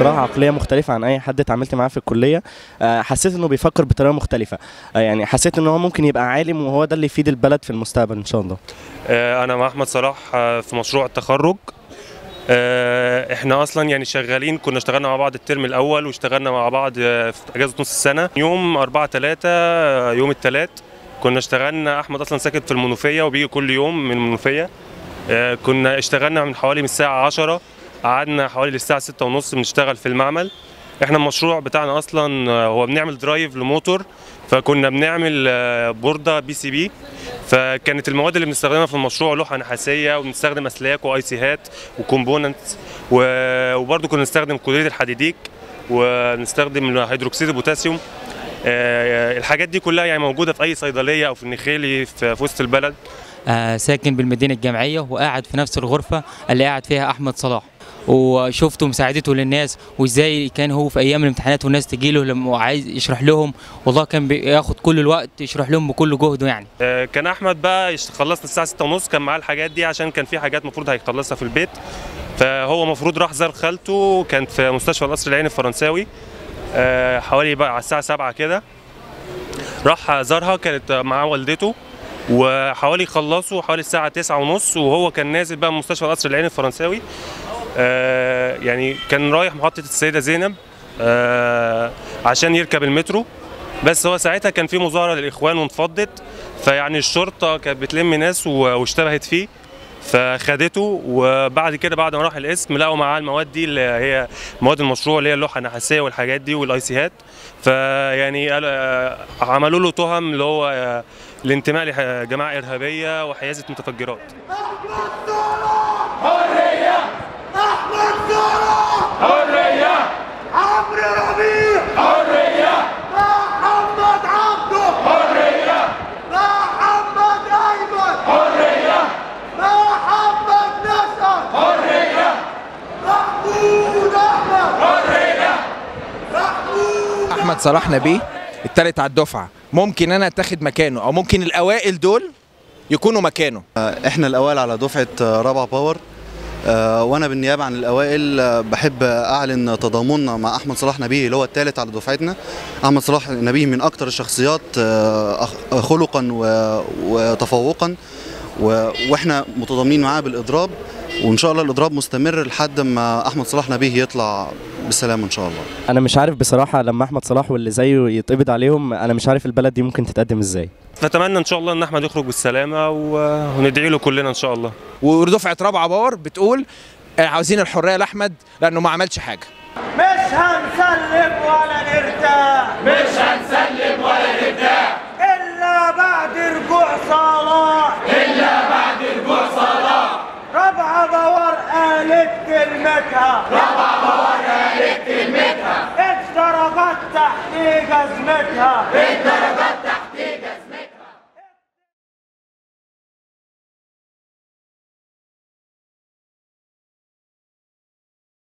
بصراحه عقليه مختلفه عن اي حد اتعاملت معاه في الكليه آه، حسيت انه بيفكر بطريقه مختلفه آه، يعني حسيت ان هو ممكن يبقى عالم وهو ده اللي يفيد البلد في المستقبل ان شاء الله آه، انا مع احمد صلاح آه، في مشروع التخرج آه، احنا اصلا يعني شغالين كنا اشتغلنا مع بعض الترم الاول واشتغلنا مع بعض آه، في اجازه نص السنه يوم 4 3 يوم الثلاث كنا اشتغلنا احمد اصلا ساكن في المنوفيه وبيجي كل يوم من المنوفيه آه، كنا اشتغلنا من حوالي من الساعه 10 قعدنا حوالي للساعه 6 ونص بنشتغل في المعمل احنا المشروع بتاعنا اصلا آه، هو بنعمل درايف لموتور فكنا بنعمل آه، بورده بي سي بي فكانت المواد اللي بنستخدمها في المشروع لوحه نحاسيه وبنستخدم اسلاك واي سيهات وكومبوننتس وبرضه كنا بنستخدم كلوريد الحديديك ونستخدم هيدروكسيد البوتاسيوم آه، الحاجات دي كلها يعني موجوده في اي صيدليه او في النخيلي في في وسط البلد آه، ساكن بالمدينة الجامعية وقاعد في نفس الغرفة اللي قاعد فيها أحمد صلاح وشفته مساعدته للناس وازاي كان هو في ايام الامتحانات والناس تجي له لما عايز يشرح لهم والله كان بياخد كل الوقت يشرح لهم بكل جهده يعني آه، كان احمد بقى يشت- خلصنا الساعه 6 ونص كان معاه الحاجات دي عشان كان في حاجات المفروض هيخلصها في البيت فهو المفروض راح زار خالته كانت في مستشفى القصر العيني الفرنساوي آه، حوالي بقى على الساعه 7 كده راح زارها كانت معاه والدته وحوالي خلصوا حوالي الساعه 9 ونص وهو كان نازل بقى من مستشفى القصر العيني الفرنساوي آه، يعني كان رايح محطه السيده زينب آه، عشان يركب المترو بس هو ساعتها كان في مظاهره للاخوان وانفضت فيعني الشرطه كانت بتلم ناس و- واشتبهت فيه فخدته وبعد كده بعد ما راح القسم لقوا معاه المواد دي اللي هي مواد المشروع اللي هي اللوحه النحاسيه والحاجات دي والاي سيهات فيعني قال- آه، عملوا له تهم اللي هو آه، الانتماء لجماعه ارهابيه وحيازه متفجرات احمد صلاح حريه عمرو ربيع حريه محمد عبده حريه محمد ايمن حريه محمد نصر حريه محمود احمد حريه محمود احمد صلاح نبيه التالت على الدفعه ممكن انا اتاخد مكانه او ممكن الاوائل دول يكونوا مكانه احنا الاوائل على دفعه رابعه باور آه، وانا بالنيابه عن الاوائل آه، بحب اعلن تضامننا مع احمد صلاح نبيه اللي هو الثالث على دفعتنا احمد صلاح نبيه من اكثر الشخصيات آه، أخ- خلقا و- وتفوقا و- واحنا متضامنين معاه بالاضراب وان شاء الله الاضراب مستمر لحد ما احمد صلاح نبيه يطلع بالسلامه ان شاء الله انا مش عارف بصراحه لما احمد صلاح واللي زيه يتقبض عليهم انا مش عارف البلد دي ممكن تتقدم ازاي فاتمنى ان شاء الله ان احمد يخرج بالسلامه و- وندعي له كلنا ان شاء الله ودفعه رابعه باور بتقول آه، عاوزين الحريه لاحمد لانه ما عملش حاجه مش هنسلم ولا نرتاح مش هنسلم ولا نرتاح الا بعد رجوع صلاح الا بعد رجوع صلاح ربع باور قالت كلمتها ربع باور قالت كلمتها الدرجات تحت جزمتها الدرجات